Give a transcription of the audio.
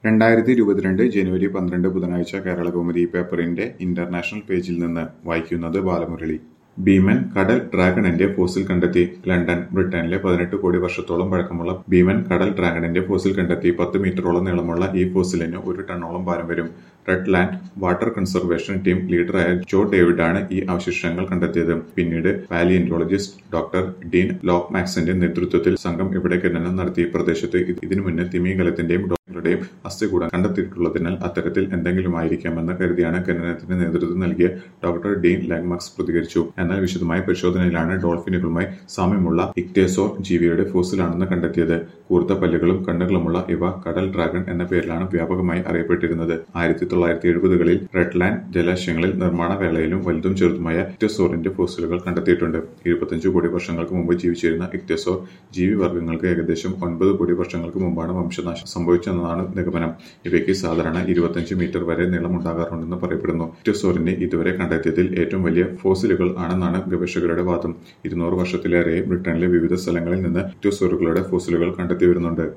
രണ്ടായിരത്തി ഇരുപത്തിരണ്ട് ജനുവരി പന്ത്രണ്ട് ബുധനാഴ്ച കേരളകൗമുദി പേപ്പറിന്റെ ഇന്റർനാഷണൽ പേജിൽ നിന്ന് വായിക്കുന്നത് ബാലമുരളി ഭീമൻ കടൽ ഡ്രാഗണിന്റെ ഫോസിൽ കണ്ടെത്തി ലണ്ടൻ ബ്രിട്ടനിലെ പതിനെട്ട് കോടി വർഷത്തോളം പഴക്കമുള്ള ഭീമൻ കടൽ ഡ്രാഗണിന്റെ ഫോസിൽ കണ്ടെത്തി പത്ത് മീറ്ററോളം നീളമുള്ള ഈ ഫോസിലിന് ഒരു ടണ്ണോളം ഭാരം വരും red land water conservation team ലീഡറായ ജോ ഡേവിഡാണ് ഈ അവശിഷ്ടങ്ങൾ കണ്ടെത്തിയത് പിന്നീട് പാലിയന്റോളജിസ്റ്റ് ഡോക്ടർ ഡീൻ ലോക്ക് മാക്സിന്റെ നേതൃത്വത്തിൽ സംഘം ഇവിടെ ഖനനം നടത്തി പ്രദേശത്ത് ഇത് ഇതിനു മുന്നേ തിമിംഗലത്തിന്റെയും ഡോക്ടറുടെയും അസ്ഥികൂടം കണ്ടെത്തിയിട്ടുള്ളതിനാൽ അത്തരത്തിൽ എന്തെങ്കിലുമായിരിക്കാമെന്ന് കരുതിയാണ് ഖനനത്തിന് നേതൃത്വം നൽകിയ ഡോക്ടർ ഡീൻ ലാങ്മാക്സ് പ്രതികരിച്ചു എന്നാൽ വിശദമായ പരിശോധനയിലാണ് ഡോൾഫിനുകളുമായി സാമ്യമുള്ള ഇക്ടേസോർ ജീവിയുടെ ഫോസിലാണെന്ന് കണ്ടെത്തിയത് കൂർത്ത പല്ലുകളും കണ്ണുകളുമുള്ള ഇവ കടൽ ഡ്രാഗൺ എന്ന പേരിലാണ് വ്യാപകമായി അറിയപ്പെട്ടിരുന്നത് ആയിരത്തി തൊള്ളായിരത്തി എഴുപതുകളിൽ റെഡ്ലാൻഡ് ജലാശയങ്ങളിൽ നിർമ്മാണ വേളയിലും വലുതും ചെറുതുമായ ഇക്ടസോറിന്റെ ഫോസിലുകൾ കണ്ടെത്തിയിട്ടുണ്ട് ഇരുപത്തിയഞ്ച് കോടി വർഷങ്ങൾക്ക് മുമ്പ് ജീവിച്ചിരുന്ന ഇക്ടസോർ ജീവിവർഗങ്ങൾക്ക് ഏകദേശം ഒൻപത് കോടി വർഷങ്ങൾക്ക് മുമ്പാണ് വംശനാശം സംഭവിച്ചതെന്നാണ് നിഗമനം ഇവയ്ക്ക് സാധാരണ ഇരുപത്തിയഞ്ച് മീറ്റർ വരെ നീളമുണ്ടാകാറുണ്ടെന്ന് പറയപ്പെടുന്നു ഇക്ടസോറിനെ ഇതുവരെ കണ്ടെത്തിയതിൽ ഏറ്റവും വലിയ ഫോസിലുകൾ ആണെന്നാണ് ഗവേഷകരുടെ വാദം ഇരുന്നൂറ് വർഷത്തിലേറെ ബ്രിട്ടനിലെ വിവിധ സ്ഥലങ്ങളിൽ നിന്ന് ഇക്ടസോറുകളുടെ ഫോസിലുകൾ കണ്ടെത്തി വരുന്നുണ്ട്